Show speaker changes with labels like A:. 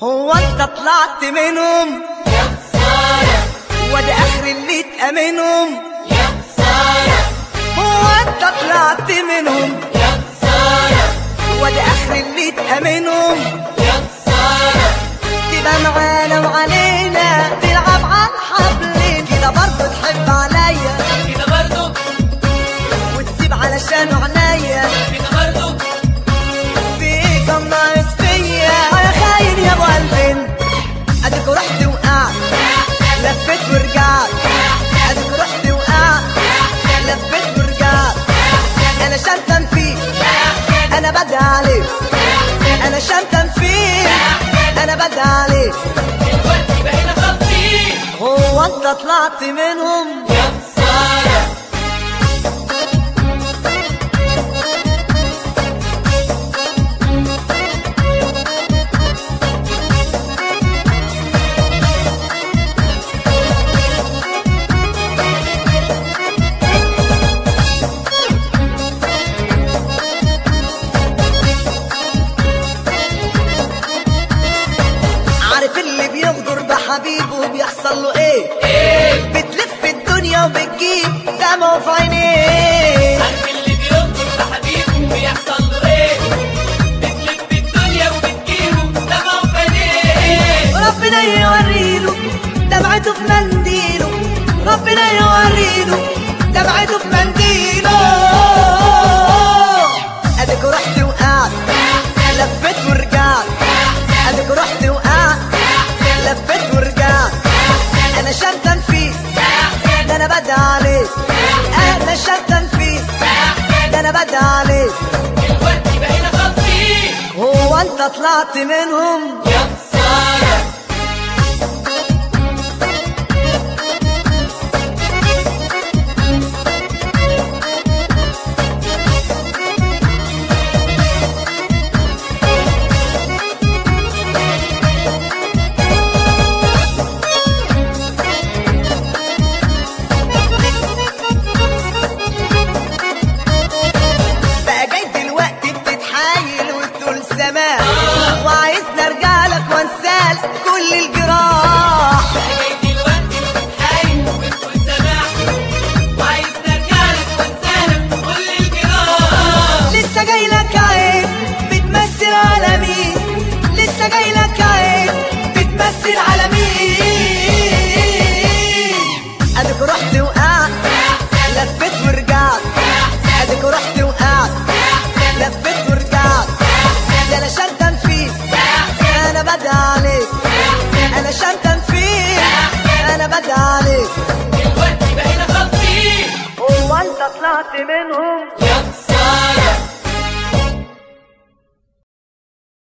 A: هو انت طلعت منهم
B: يا خسارة
A: وده اخر اللي تأمنهم
B: يا خسارة
A: هو انت طلعت منهم
B: يا خسارة
A: وده اخر اللي تأمنهم
B: يا خسارة
A: تبقى معانا وعلينا تلعب على الحبلين كده برضه تحب عليا
B: كده برضو
A: وتسيب علشان عينيا
B: كده برضو
A: في ايه كان ناقص فيا يا خاين يا ابو قلبين اديك رحت وقعت لفيت ورجعت اديك رحت وقعت لفيت ورجعت انا شمتان فيك انا بدعي عليك انا شمتان فيك انا بدعي عليك
B: دلوقتي بقينا خالصين
A: هو انت طلعت منهم
B: يا خسارة
A: عارف اللي بيغدر بحبيبه بيحصل له ايه
B: ايه
A: بتلف الدنيا وبتجيب دمعه في عينيه
B: عارف اللي بينظر لحبيبه بيحصل له ايه بتلف الدنيا وبتجيبه دمعه في عينيه
A: ربنا يوريله دمعته في منديله ربنا يوريله دمعته في منديله اديك رحت وقعت لفيت ورجعت اديك رحت وقعت لفيت ورجعت انا شمتان فيك ده انا بدعي عليك انا شمتان فيك ده انا بدعي عليك
B: دلوقتي بقينا خالصين
A: هو انت طلعت منهم
B: يا خسارة
A: بقى جاي دلوقتي بتتحايل وتقول سماح وعايزني ارجع لك وانسالك كل الجراح
B: جاي دلوقتي بتتحايل وبتقول سماح وعايز نرجع لك وانسالك كل الجراح
A: لسه جاي لك عين بتمثل على مين لسه جاي لك عين بتمثل على مين اديك رحت وقعت لفيت ورجعت اديك رحت وقعت لفيت ورجعت ده انا شمتان فيك انا بدعي عليك انا شمتان فيك انا بدعي عليك
B: دلوقتي بقينا خالصين
A: هو انت طلعت منهم
B: يا